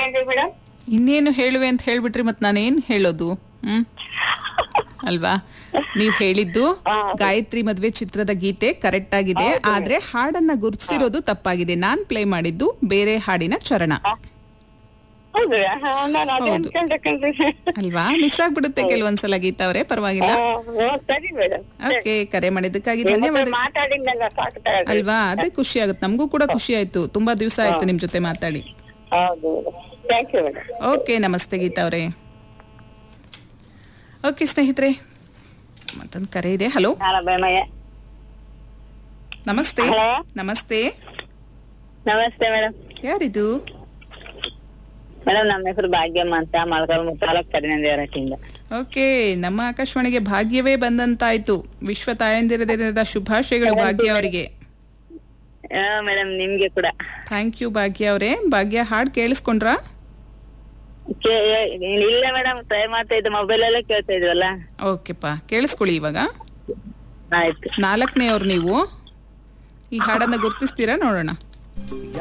ಮತ್ತೇನ್ರಿ madam ಇನ್ನೇನು ಹೇಳುವೆ ಅಂತ ಹೇಳ್ಬಿಟ್ರಿ ಮತ್ ನಾನೇನ್ ಹೇಳೋದು ಹ್ಮ್ ಅಲ್ವಾ ನೀವ್ ಹೇಳಿದ್ದು ಗಾಯತ್ರಿ ಮದ್ವೆ ಚಿತ್ರದ ಗೀತೆ ಕರೆಕ್ಟ್ ಆಗಿದೆ ಆದ್ರೆ ಹಾಡನ್ನ ಗುರ್ತಿಸಿರೋದು ತಪ್ಪಾಗಿದೆ ನಾನ್ ಪ್ಲೇ ಮಾಡಿದ್ದು ಬೇರೆ ಹಾಡಿನ ಚರಣ ಹೌದು ನಾನು ಅದೇ ಹೌದು. ಅನ್ಕೊಂಡೆ ಕಣ್ರಿ ಅಲ್ವಾ ಮಿಸ್ ಆಗ್ಬಿಡುತ್ತೆ ಕೆಲವೊಂದ್ಸಲ ಗೀತಾ ಅವರೇ ಪರವಾಗಿಲ್ಲ ಹಾ, ಹಾ, ಸರಿ ಮೇಡಮ್ ಓಕೆ ಕರೆ ಮಾಡಿದ್ದಕ್ಕಾಗಿ ಧನ್ಯವಾದ ಮಾತಾಡಿದ್ನಲ್ಲ ಸಾಕು ತಗೊಳ್ರಿ. ಅಲ್ವಾ ಅದೇ ಖುಷಿ ಆಗುತ್ತೆ ನಮಗೂ ಕೂಡ ಖುಷಿ ಆಯ್ತು ತುಂಬಾ ದಿವಸ ಆಯ್ತು ನಿಮ್ ಜೊತೆ ಮಾತಾಡಿ ಹೌದು ಥ್ಯಾಂಕ್ ಯು ಮೇಡಮ್ ಓಕೆ ನಮಸ್ತೆ ಗೀತಾ ಅವರೇ ಓಕೆ ಸ್ನೇಹಿತರೆ ಮತ್ತೊಂದು ಕರೆ ಇದೆ ಹಲೋ ನಾರಾಯಣಯ್ಯ ನಮಸ್ತೆ Hello. ನಮಸ್ತೆ ನಮಸ್ತೆ ಮೇಡಮ್ ಯಾರಿದು ಮೇಡಮ್ ನಮ್ಮ ಹೆಸರು ಭಾಗ್ಯಮ್ಮ ಅಂತ ಮಳಕಲ್ ತಾಲೂಕ್ ಕರಿನಂದೇವರಟ್ಟಿಂದ ಓಕೆ ನಮ್ಮ ಆಕಾಶವಾಣಿಗೆ ಭಾಗ್ಯವೇ ಬಂದಂತಾಯ್ತು ವಿಶ್ವ ತಾಯಂದಿರ ದಿನದ ಶುಭಾಶಯಗಳು ಭಾಗ್ಯ ಅವರಿಗೆ ಮೇಡಮ್ ನಿಮ್ಗೆ ಕೂಡ ಥ್ಯಾಂಕ್ ಯು ಭಾಗ್ಯ ಅವರೇ ಭಾಗ್ಯ ಹಾಡ್ ಕೇಳಿಸ್ಕೊಂಡ್ರಾ ಕೇ- ಇಲ್ಲ ಮೇಡಮ್ ಟ್ರೈ ಮಾಡ್ತಾ ಇದ್ದೆ ಮೊಬೈಲ್ ಅಲ್ಲೇ ಕೇಳ್ತಾ ಇದ್ವಲ್ಲ ಓಕೆಪ್ಪ ಕೇಳಿಸ್ಕೊಳ್ಳಿ ಇವಾಗ ಆಯ್ತು ನಾಲ್ಕನೇ ಅವ್ರು ನೀವು ಈ ಹಾಡನ್ನ ಗುರ್ತಿಸ್ತೀರಾ ನೋಡೋಣ